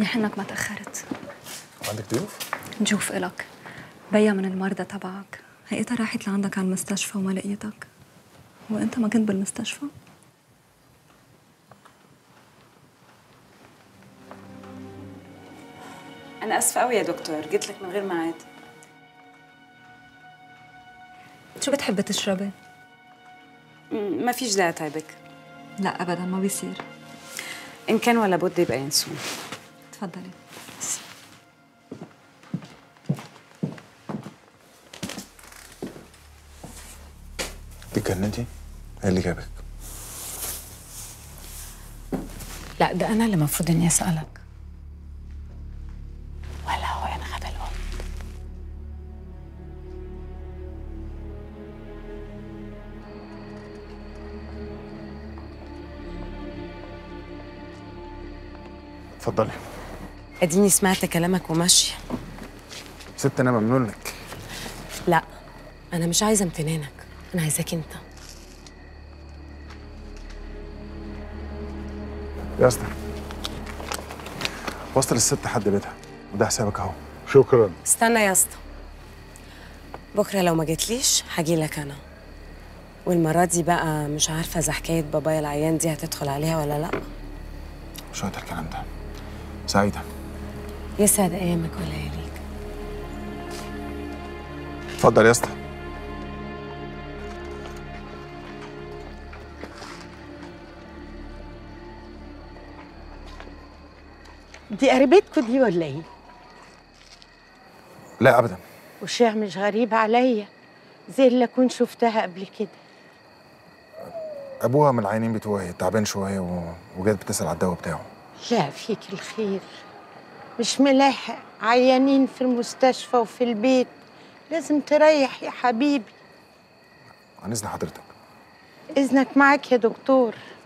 منيح انك ما تاخرت عندك ضيوف؟ نشوف إلك بيا من المرضى تبعك هيئتها راحت لعندك على المستشفى وما لقيتك وانت ما كنت بالمستشفى أنا آسفة قوي يا دكتور جيت لك من غير ميعاد شو بتحبي تشربي؟ م- ما فيش داعي تعبك لا ابدا ما بيصير إن كان ولا بد يبقى ينسون تفضلي اتجننتي؟ ايه اللي جابك؟ لا ده أنا اللي المفروض إني أسألك ولا هو أنا غبي الأم اتفضلي أديني سمعت كلامك وماشية ست انا ممنون لك لا أنا مش عايزة امتنانك أنا عايزاك أنت يا اسطى وصل الست حد بيتها وده حسابك اهو شكرا استنى يا اسطى بكرة لو ما جيتليش هجيلك أنا والمرة دي بقى مش عارفة إذا حكاية بابايا العيان دي هتدخل عليها ولا لأ مش وقت الكلام ده سعيدة يسعد أيامك ولياليك اتفضل يا اسطى دي قريبتكوا دي ولا ايه؟ لا ابدا وشيع مش غريبة عليا زي اللي كنت شفتها قبل كده ابوها من العينين بتوعي تعبان شويه و... وجت بتسال على الدواء بتاعه لا فيك الخير مش ملاحق عيانين في المستشفى وفي البيت لازم تريح يا حبيبي عن اذن حضرتك إذنك معاك يا دكتور